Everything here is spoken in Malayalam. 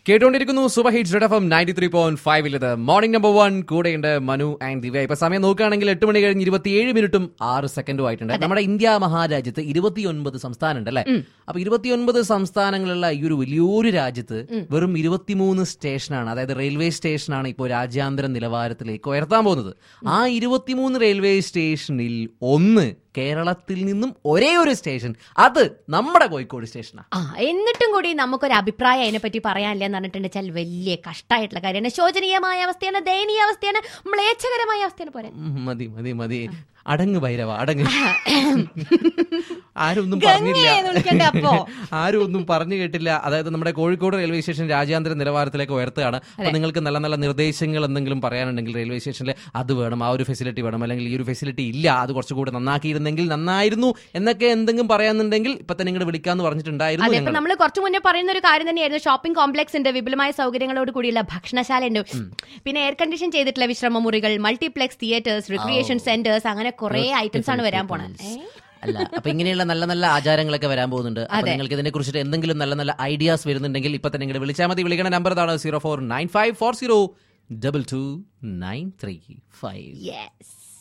കേട്ടുകൊണ്ടിരിക്കുന്നു super hits red F M ninety three point ഫൈവിൽ ഇത് മോർണിംഗ് നമ്പർ വൺ കൂടെയുണ്ട് മനു ആൻഡ് ദിവ്യ ഇപ്പൊ സമയം നോക്കുകയാണെങ്കിൽ എട്ട് മണി കഴിഞ്ഞ് ഇരുപത്തിയേഴ് മിനിറ്റും ആറ് സെക്കൻഡും ആയിട്ടുണ്ട് നമ്മുടെ ഇന്ത്യ മഹാരാജ്യത്ത് ഇരുപത്തിയൊൻപത് സംസ്ഥാനം ഉണ്ട് അല്ലെ അപ്പൊ ഇരുപത്തിയൊൻപത് സംസ്ഥാനങ്ങളുള്ള ഈ ഒരു വലിയൊരു രാജ്യത്ത് വെറും ഇരുപത്തിമൂന്ന് സ്റ്റേഷനാണ് അതായത് റെയിൽവേ സ്റ്റേഷനാണ് ഇപ്പോൾ രാജ്യാന്തര നിലവാരത്തിലേക്ക് ഉയർത്താൻ പോകുന്നത് ആ ഇരുപത്തിമൂന്ന് റെയിൽവേ സ്റ്റേഷനിൽ ഒന്ന് കേരളത്തിൽ നിന്നും ഒരേ ഒരു സ്റ്റേഷൻ അത് നമ്മുടെ കോഴിക്കോട് സ്റ്റേഷനാണ് ആ എന്നിട്ടും കൂടി നമുക്കൊരു അഭിപ്രായം അതിനെപ്പറ്റി പറയാനില്ല എന്ന് പറഞ്ഞിട്ടുണ്ട് വെച്ചാൽ വലിയ കഷ്ടമായിട്ടുള്ള കാര്യമാണ് ശോചനീയമായ അവസ്ഥയാണ് ദയനീയ അവസ്ഥയാണ് മ്ലേച്ഛകരമായ അവസ്ഥയാണ് പോരെ ഉം, മതി മതി മതി അടങ്ങ് ഭൈരവ അടങ്ങ് ആരും ഒന്നും ഗംഗയെ പറഞ്ഞില്ല വിളിക്കണ്ടേ അപ്പോ? ആരും ഒന്നും പറഞ്ഞു കേട്ടില്ല അതായത് നമ്മുടെ കോഴിക്കോട് റെയിൽവേ സ്റ്റേഷൻ രാജ്യാന്തര നിലവാരത്തിലേക്ക് ഉയർത്തുകയാണ് അപ്പൊ നിങ്ങൾക്ക് നല്ല നല്ല നിർദ്ദേശങ്ങൾ എന്തെങ്കിലും പറയാനുണ്ടെങ്കിൽ റെയിൽവേ സ്റ്റേഷനിൽ അത് വേണം ആ ഒരു ഫെസിലിറ്റി വേണം അല്ലെങ്കിൽ ഈ ഒരു ഫെസിലിറ്റി ഇല്ല അത് കുറച്ചുകൂടി നന്നാക്കിയിരുന്നെങ്കിൽ നന്നായിരുന്നു എന്നൊക്കെ എന്തെങ്കിലും പറയാന്നുണ്ടെങ്കിൽ ഇപ്പൊ തന്നെ ഇങ്ങോട്ട് വിളിക്കാന്ന് പറഞ്ഞിട്ടുണ്ടായിരുന്നു അതെ ഇപ്പൊ ഞങ്ങൾ. നമ്മൾ കുറച്ചു മുന്നേ പറയുന്ന ഒരു കാര്യം തന്നെയായിരുന്നു ഷോപ്പിംഗ് കോംപ്ലക്സ് ഉണ്ട് വിപുലമായ സൗകര്യങ്ങളോട് കൂടിയുള്ള ഭക്ഷണശാല ഉണ്ട് പിന്നെ എയർ കണ്ടീഷൻ ചെയ്തിട്ടുള്ള വിശ്രമ മുറികൾ മൾട്ടിപ്ലെക്സ് തിയേറ്റേഴ്സ് റിക്രിയേഷൻ സെന്റേഴ്സ് അങ്ങനെ കുറെ ഐറ്റംസ് ആണ് വരാൻ പോണത് ഏ? അല്ല അപ്പൊ ഇങ്ങനെയുള്ള നല്ല നല്ല ആചാരങ്ങളൊക്കെ വരാൻ പോകുന്നുണ്ട് അപ്പൊ നിങ്ങൾക്ക് ഇതിനെ കുറിച്ചിട്ട് എന്തെങ്കിലും നല്ല നല്ല ഐഡിയാസ് വരുന്നുണ്ടെങ്കിൽ ഇപ്പൊ തന്നെ ഇങ്ങോട്ട് വിളിച്ചാൽ മതി വിളിക്കണ നമ്പർ ഇതാണ് zero four nine five four zero double two nine three five Yes.